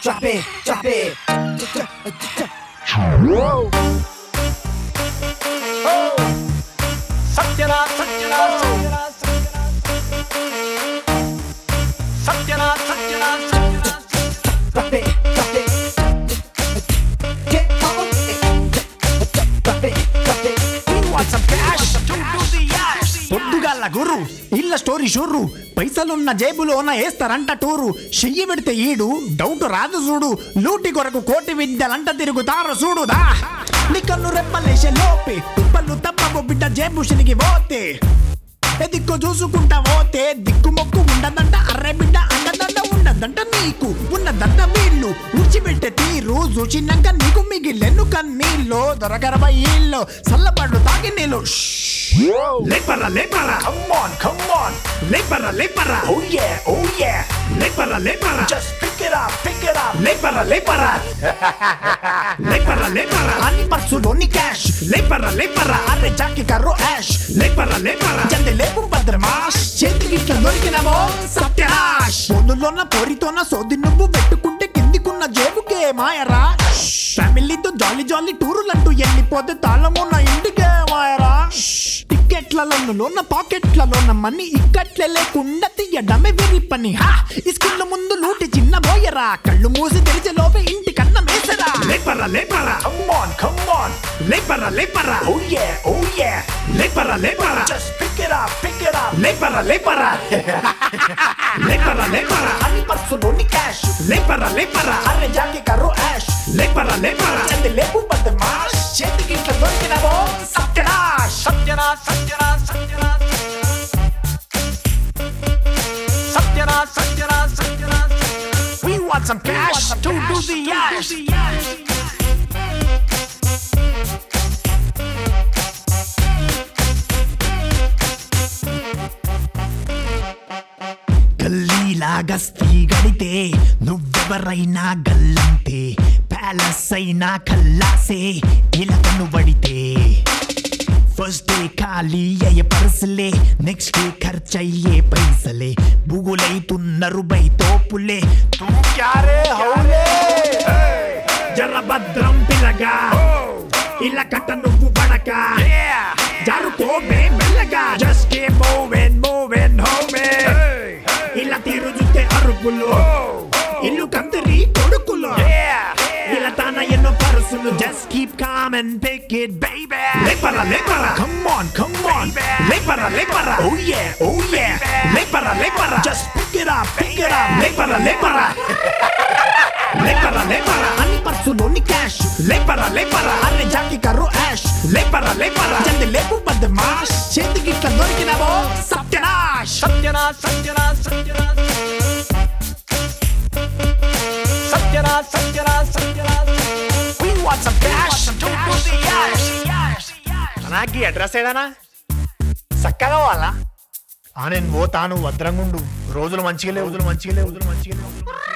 drop it, drop it. Satyanath సత్యనాథ్ సత్యనాథ్ సత్యనాథ్ Satyanath Drop it, drop it. Get on it. Drop it, drop it. want some cash to do the yash పొద్దుగాల గుర్రు ఇళ్ళ story షుర్రు పైసలున్న జేబులోన వేస్తారంట tour చెయ్యి పెడితే ఈడు డౌట్ రాదు చూడు లూటి కొరకు కోటి విద్యలంట తిరుగుతారు చూడుదా నీ కన్ను రెప్పలేసే లోపే తుప్పలు తప్పవు బిడ్డ జేబు శనికి పోతే ఎదిక్కు చూసుకుంటా పోతే దిక్కు మొక్కు ఉండదంట అర్రె బిడ్డ అండదండ ఉండదంట నీకు ఉన్నదంట వీళ్ళు ఉడిచిపెట్టే తీరు చూచినాక నీకు మిగిలెన్ను కన్నీళ్ళు దొరకరబై ఇల్లు చల్లబడు తాగి నీళ్ళు లేపరా లేపరా come on come on లేపరా లేపరా oh yeah oh yeah లేపరా లేపరా just pick it up pick it up లేపరా లేపరా లేపరా లేపరా అని పర్సులోని క్యాష్ లేపరా లేపరా అరే జాకి కర్రో యాష్ లేపరా లేపరా జల్ది లేపు భద్రమాష్ చేతికి ఇట్లా దొరికినవో సత్యనాష్ పొందులోన పొరితోన సోది నువ్వు పెట్టుకుంటే కిందికున్న జేబుకే మాయరా ఫ్యామిలీతో జాలీ జాలీ టూరులంటూ వెళ్ళిపోతే తాళమున్న ఇంటికే మాయరా టికెట్లలోన పాకెట్లలోన మనీ ఇక్కట్లే లేకుండా తీయడమే వెరి పని హా ఇస్కూల్ ముందు లూటి చిన్న బోయరా కళ్ళు మూసి తెరిచే లోపే ఇంటి కన్న మేసరా లేపరా లేపరా come on come on లేపరా లేపరా oh yeah oh yeah లేపరా లేపరా just pick it up pick it up లేపరా లేపరా లేపరా లేపరా అని పర్సులోని క్యాష్ లేపరా లేపరా అరే జాకి కర్రో యాష్ లేపరా లేపరా చంది లేపు బద్దమాష్ చేతికి ఇట్లా దొరికినవో సత్యనాష్ సత్యనాథ్ సత్యనాథ్ సత్యనాథ్ సత్యనాథ్ సత్యనాథ్ సత్యనాథ్ We want some cash to do the yash. గల్లీలా గస్తీ గడితే నువ్వెవరైనా గల్లంతే ప్యాలెస్ అయినా కల్లాసే ఇలకను పడితే ఫస్ట్ డే ఖాళీ అయ్యే పర్సులే నెక్స్ట్ డే ఖర్చయ్యే పైసలే బుగులైతున్నారు బై తోపులే తూ క్యారే హౌలే జర భద్రం పిల్లగా ఇలా కట్ట నువ్వు పడక జారుకోవే మెల్లగా జస్ట్ కే మూవెన్ మూవెన్ హోమే ఇలా తీరు చూస్తే అరుపులు ఇల్లు కందిరి కొడుకులు ఇలా తన ఎన్నో పరుసులు just keep calm and pick it baby లేపరా లేపరా కమ్ ఆన్ కమ్ ఆన్ లేపరా లేపరా ఓ యే ఓ యే లేపరా లేపరా just pick it up pick it up లేపరా లేపరా లేపరా లేపరా అని పర్సులోని క్యాష్ లేపరా లేపరా అరే జాకి కర్రో యాష్ లేపరా లేపరా జల్ది లేపు బద్దమాష్ చేతికి ఇట్లా దొరికినవో సత్యనాష్ సత్యనాథ్ సత్యనాథ్ సత్యనాథ్ సత్యనాథ్ సత్యనాథ్ సత్యనాథ్ We want some cash to do the yash. నాకు అడ్రస్ ఏడానా చక్కగా వాళ్ళ ఆ నేను పోతాను భద్రంగుండు రోజులు మంచిగా లేవు రోజులు మంచిగా లేవు రోజులు మంచిగా లేవు